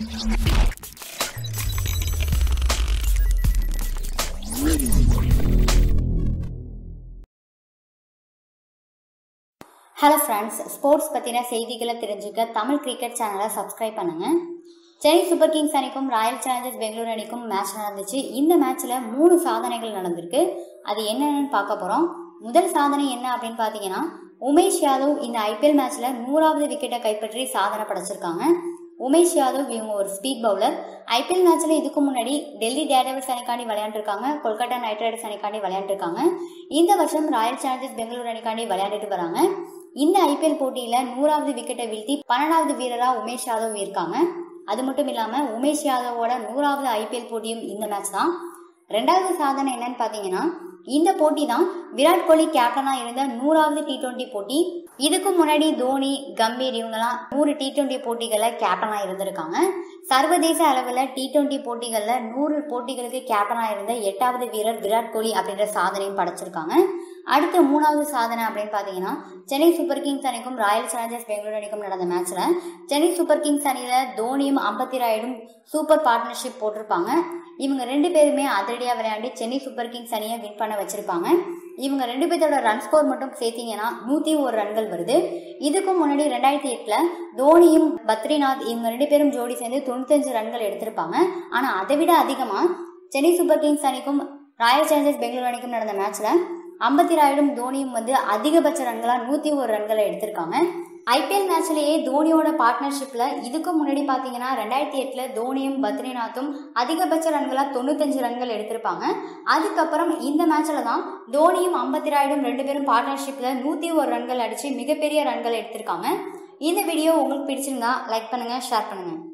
hello friends sports பற்றின செய்திகளை தெரிஞ்சுக்க தமிழ் கிரிக்கெட் சேனலை சப்ஸ்கிரைப் பண்ணுங்கள் சென்னை சூப்பர் கிங்ஸ் அணிக்கும் ராயல் சேலஞ்சர்ஸ் பெங்களூர் அணிக்கும் மேட்ச் நடந்துச்சு இந்த மேட்ச்சில் மூணு சாதனைகள் நடந்திருக்கு அது என்னென்னு பார்க்க போகிறோம் முதல் சாதனை என்ன அப்படின்னு பார்த்தீங்கன்னா உமேஷ் யாதவ் இந்த ஐபிஎல் மேட்ச்சில் நூறாவது விக்கெட்டை கைப்பற்றி சாதனை படைச்சிருக்காங்க உமேஷ் யாதவ் இவங்க ஒரு ஸ்பீட் பவுலர் ஐபிஎல் மேட்ச்சில் இதுக்கு முன்னாடி டெல்லி டேர்டெவில்ஸ் அணிக்காண்டி விளையாண்டுருக்காங்க கொல்கத்தா நைட் ரைடர்ஸ் அணிக்காண்டி விளையாண்டுருக்காங்க இந்த வருஷம் ராயல் சேலஞ்சர்ஸ் பெங்களூர் அணிக்காண்டி விளையாண்டுட்டு வராங்க இந்த ஐபிஎல் போட்டியில நூறாவது விக்கெட்டை வீழ்த்தி பன்னெண்டாவது வீரரா உமேஷ் யாதவ் இருக்காங்க அது மட்டும் இல்லாம உமேஷ் யாதவோட நூறாவது ஐபிஎல் போட்டியும் இந்த மேட்ச் தான் ரெண்டாவது சாதனை என்னன்னு பாத்தீங்கன்னா இந்த போட்டி தான் விராட் கோலி கேப்டனா இருந்த நூறாவது டி டுவெண்ட்டி போட்டி இதுக்கு முன்னாடி தோனி கம்பீர் இவங்கெல்லாம் நூறு டி டுவெண்ட்டி போட்டிகளில் கேப்டனா இருந்திருக்காங்க சர்வதேச அளவில் டி டுவெண்ட்டி போட்டிகளில் நூறு போட்டிகளுக்கு கேப்டனா இருந்த எட்டாவது வீரர் விராட் கோலி அப்படின்ற சாதனையும் படைச்சிருக்காங்க அடுத்த மூணாவது சாதனை அப்படின்னு பார்த்தீங்கன்னா சென்னை சூப்பர் கிங்ஸ் அணிக்கும் ராயல் சேலஞ்சர்ஸ் பெங்களூர் அணிக்கும் நடந்த மேட்ச்சில் சென்னை சூப்பர் கிங்ஸ் அணியில் தோனியும் அம்பத்தி ராயுடும் சூப்பர் பார்ட்னர்ஷிப் போட்டிருப்பாங்க இவங்க ரெண்டு பேருமே அதிரடியாக விளையாடி சென்னை சூப்பர் கிங்ஸ் அணியை வின் பண்ண வச்சிருப்பாங்க இவங்க ரெண்டு பேர்த்தோட ரன் ஸ்கோர் மட்டும் சேர்த்தீங்கன்னா நூற்றி ஒரு ரன்கள் வருது இதுக்கு முன்னாடி ரெண்டாயிரத்தி எட்டில் தோனியும் பத்ரிநாத் இவங்க ரெண்டு பேரும் ஜோடி சேர்ந்து தொண்ணூத்தஞ்சு ரன்கள் எடுத்திருப்பாங்க ஆனால் அதை விட அதிகமாக சென்னை சூப்பர் கிங்ஸ் அணிக்கும் ராயல் சேலஞ்சர்ஸ் பெங்களூர் அணிக்கும் நடந்த மேட்ச்சில் அம்பத்தி ராயுடும் தோனியும் வந்து அதிகபட்ச ரன்களாக நூற்றி ஒரு ரன்களை எடுத்திருக்காங்க ஐபிஎல் மேட்ச்லேயே தோனியோட பார்ட்னர்ஷிப்பில் இதுக்கு முன்னாடி பார்த்தீங்கன்னா ரெண்டாயிரத்தி எட்டில் தோனியும் பத்ரிநாத்தும் அதிகபட்ச ரன்களாக தொண்ணூத்தஞ்சு ரன்கள் எடுத்திருப்பாங்க அதுக்கப்புறம் இந்த மேட்ச்சில் தான் தோனியும் அம்பத்தி ராயுடும் ரெண்டு பேரும் பார்ட்னர்ஷிப்பில் நூற்றி ஒரு ரன்கள் அடித்து மிகப்பெரிய ரன்கள் எடுத்திருக்காங்க இந்த வீடியோ உங்களுக்கு பிடிச்சிருந்தா லைக் பண்ணுங்கள் ஷேர் பண்ணுங்கள்